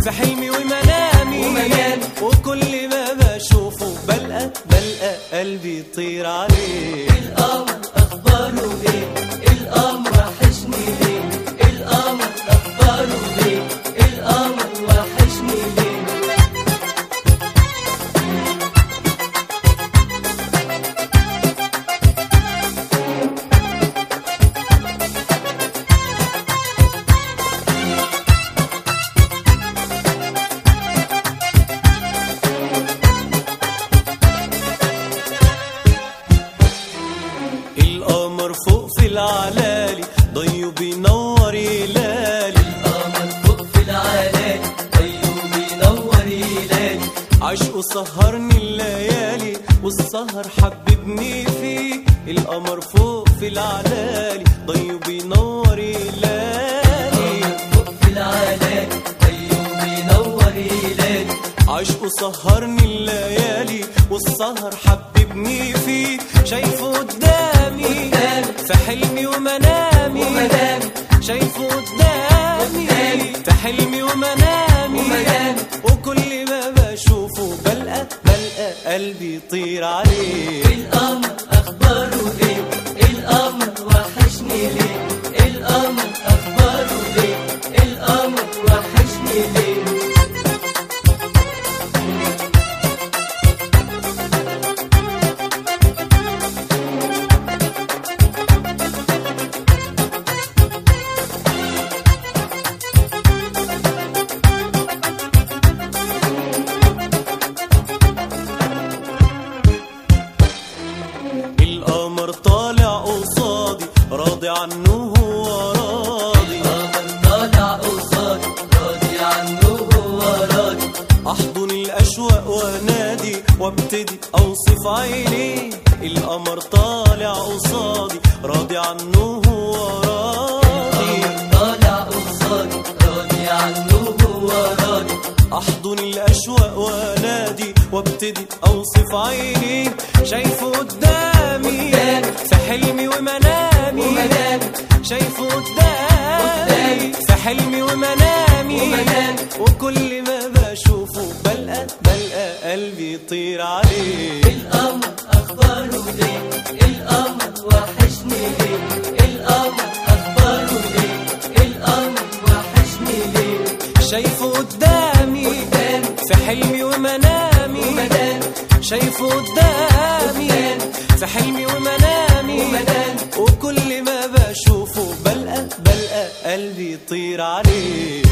في حلمي ومنامي ومنامي. وكل ما بشوفه بلقى بلقى قلبي يطير عليه القمر اخباره ايه القمر وحشني ليه القمر اخباره ايه القمر وحشني ليه القمر فوق في العلالي ضيو بينور يلالي القمر فوق في العلالي ايوه بينور يلالي عشقه سهرني الليالي والسهر حببني فيه القمر فوق في العلالي ضيو بينور يلالي فوق في العلالي ايوه بينور يلالي عشقه سهرني الليالي والسهر حببني فيه شايفه قدامي قدامي. في حلمي ومنامي ومنامي. شايفه قدامي قدامي. في حلمي ومنامي ومنامي. وكل ما بشوفه بلقى بلقى قلبي يطير عليه القمر اخباره ايه القمر وحشني ليه القمر اخباره ايه القمر وحشني ليه القمر طالع قصادي راضي عنه هو راضي القمر طالع قصادي راضي عنه هو راضي احضن الاشواق وانادي وابتدي اوصف عيني القمر طالع قصادي راضي عنه هو راضي القمر طالع قصادي راضي عنه هو راضي احضن الاشواق وانادي وابتدي اوصف عيني شايفه قدامي قدامي. في حلمي ومنامي ومنامي. شايفه قدامي قدامي. في حلمي ومنامي ومنامي. وكل ما بشوفه بلقى بلقى قلبي يطير عليه القمر اخباره ايه القمر وحشني ليه القمر اخباره ايه القمر وحشني ليه شايفه قدامي قدامي. في حلمي ومنامي ومنامي. شايفه قدامي قدامي. في حلمي ومنامي ومنامي. وكل ما بشوفه بلقى بلقى قلبي يطير عليه